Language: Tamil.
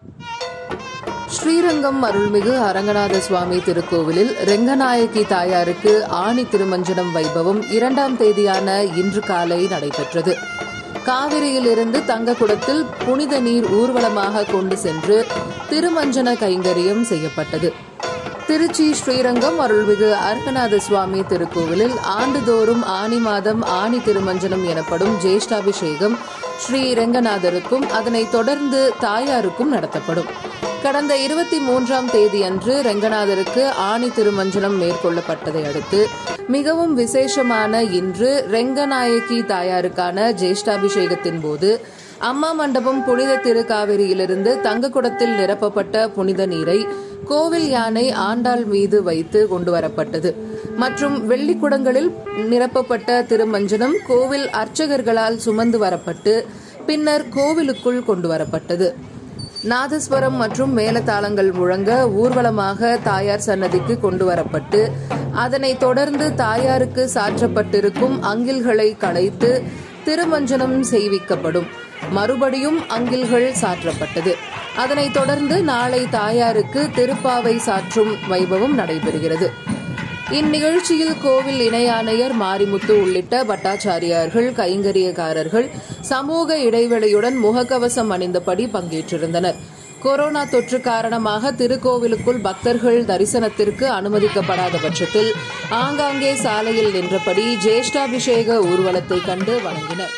ஸ்ரீரங்கம் அருள்மிகு அரங்கநாத சுவாமி திருக்கோவிலில் ரெங்கநாயகி தாயாருக்கு ஆணி திருமஞ்சனம் வைபவம் இரண்டாம் தேதியான இன்று காலை நடைபெற்றது காவிரியிலிருந்து தங்கக்குடத்தில் புனித நீர் ஊர்வலமாக கொண்டு சென்று திருமஞ்சன கைங்கரியம் செய்யப்பட்டது திருச்சி ஸ்ரீரங்கம் அருள்மிகு அரங்கநாத சுவாமி திருக்கோவிலில் ஆண்டுதோறும் ஆனி மாதம் ஆனி திருமஞ்சனம் எனப்படும் ஜேஷ்டாபிஷேகம் ஸ்ரீ ரெங்கநாதருக்கும் அதனைத் தொடர்ந்து தாயாருக்கும் நடத்தப்படும் கடந்த இருபத்தி மூன்றாம் தேதி அன்று ரெங்கநாதருக்கு ஆணி திருமஞ்சனம் மேற்கொள்ளப்பட்டதை அடுத்து மிகவும் விசேஷமான இன்று ரெங்கநாயகி தாயாருக்கான ஜேஷ்டாபிஷேகத்தின் போது அம்மா மண்டபம் புனித திருக்காவிரியிலிருந்து தங்கக்குடத்தில் நிரப்பப்பட்ட புனித நீரை கோவில் யானை ஆண்டாள் மீது வைத்து கொண்டுவரப்பட்டது மற்றும் வெள்ளிக்குடங்களில் நிரப்பப்பட்ட திருமஞ்சனம் கோவில் அர்ச்சகர்களால் சுமந்து வரப்பட்டு பின்னர் கோவிலுக்குள் கொண்டு வரப்பட்டது நாதஸ்வரம் மற்றும் மேலதாளங்கள் முழங்க ஊர்வலமாக தாயார் சன்னதிக்கு கொண்டு வரப்பட்டு அதனைத் தொடர்ந்து தாயாருக்கு சாற்றப்பட்டிருக்கும் அங்கில்களை களைத்து திருமஞ்சனம் செய்விக்கப்படும் மறுபடியும் அங்கில்கள் சாற்றப்பட்டது அதனைத் தொடர்ந்து நாளை தாயாருக்கு திருப்பாவை சாற்றும் வைபவம் நடைபெறுகிறது இந்நிகழ்ச்சியில் கோவில் இணை ஆணையர் மாரிமுத்து உள்ளிட்ட பட்டாச்சாரியார்கள் கைங்கரியக்காரர்கள் சமூக இடைவெளியுடன் முகக்கவசம் அணிந்தபடி பங்கேற்றிருந்தனர் கொரோனா தொற்று காரணமாக திருக்கோவிலுக்குள் பக்தர்கள் தரிசனத்திற்கு அனுமதிக்கப்படாத பட்சத்தில் ஆங்காங்கே சாலையில் நின்றபடி ஜேஷ்டாபிஷேக ஊர்வலத்தை கண்டு வணங்கினர்